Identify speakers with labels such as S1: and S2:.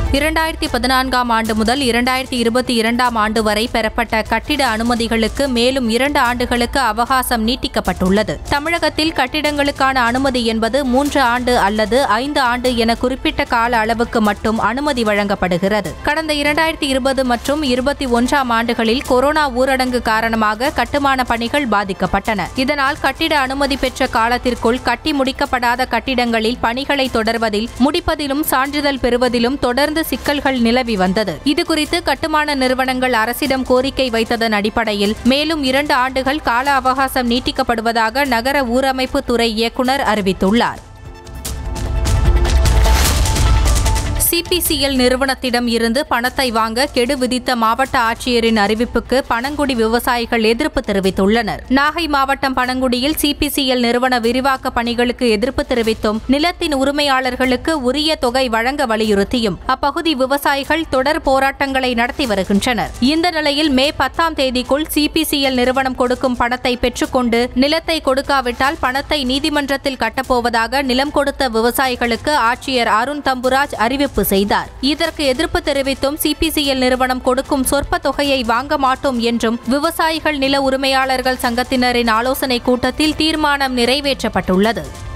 S1: இரண்டாயிரத்தி பதினான்காம் ஆண்டு முதல் இரண்டாயிரத்தி இருபத்தி இரண்டாம் ஆண்டு வரை பெறப்பட்ட கட்டிட அனுமதிகளுக்கு மேலும் இரண்டு ஆண்டுகளுக்கு அவகாசம் நீட்டிக்கப்பட்டுள்ளது தமிழகத்தில் கட்டிடங்களுக்கான அனுமதி என்பது மூன்று ஆண்டு அல்லது ஐந்து ஆண்டு என குறிப்பிட்ட கால அளவுக்கு மட்டும் அனுமதி வழங்கப்படுகிறது கடந்த இரண்டாயிரத்தி இருபது மற்றும் இருபத்தி ஒன்றாம் ஆண்டுகளில் கொரோனா ஊரடங்கு காரணமாக கட்டுமான பணிகள் பாதிக்கப்பட்டன இதனால் கட்டிட அனுமதி பெற்ற காலத்திற்குள் கட்டி முடிக்கப்படாத கட்டிடங்களில் பணிகளை தொடர்வதில் முடிப்பதிலும் சான்றிதழ் பெறுவதிலும் தொடர்ந்து சிக்கல்கள் நிலவி வந்தது இதுகுறித்து கட்டுமான நிறுவனங்கள் அரசிடம் கோரிக்கை வைத்ததன் அடிப்படையில் மேலும் இரண்டு ஆண்டுகள் கால அவகாசம் நீட்டிக்கப்படுவதாக நகர ஊரமைப்பு துறை இயக்குநர் அறிவித்துள்ளார் சிபிசிஎல் நிறுவனத்திடம் இருந்து பணத்தை வாங்க கெடு விதித்த மாவட்ட ஆட்சியரின் அறிவிப்புக்கு பனங்குடி விவசாயிகள் எதிர்ப்பு தெரிவித்துள்ளனர் நாகை மாவட்டம் பனங்குடியில் சிபிசிஎல் நிறுவன விரிவாக்க பணிகளுக்கு எதிர்ப்பு தெரிவித்தும் நிலத்தின் உரிமையாளர்களுக்கு உரிய தொகை வழங்க வலியுறுத்தியும் அப்பகுதி விவசாயிகள் தொடர் போராட்டங்களை நடத்தி வருகின்றனர் இந்த நிலையில் மே பத்தாம் தேதிக்குள் சிபிசிஎல் நிறுவனம் கொடுக்கும் பணத்தை பெற்றுக்கொண்டு நிலத்தை கொடுக்காவிட்டால் பணத்தை நீதிமன்றத்தில் கட்டப்போவதாக நிலம் கொடுத்த விவசாயிகளுக்கு ஆட்சியர் அருண் தம்புராஜ் அறிவிப்பு செய்தார் இதற்கு எதிர்ப்பு தெரிவித்தும் சிபிசிஎல் நிறுவனம் கொடுக்கும் சொற்ப தொகையை வாங்க மாட்டோம் என்றும் விவசாயிகள் நில உரிமையாளர்கள் சங்கத்தினரின் ஆலோசனைக் கூட்டத்தில் தீர்மானம் நிறைவேற்றப்பட்டுள்ளது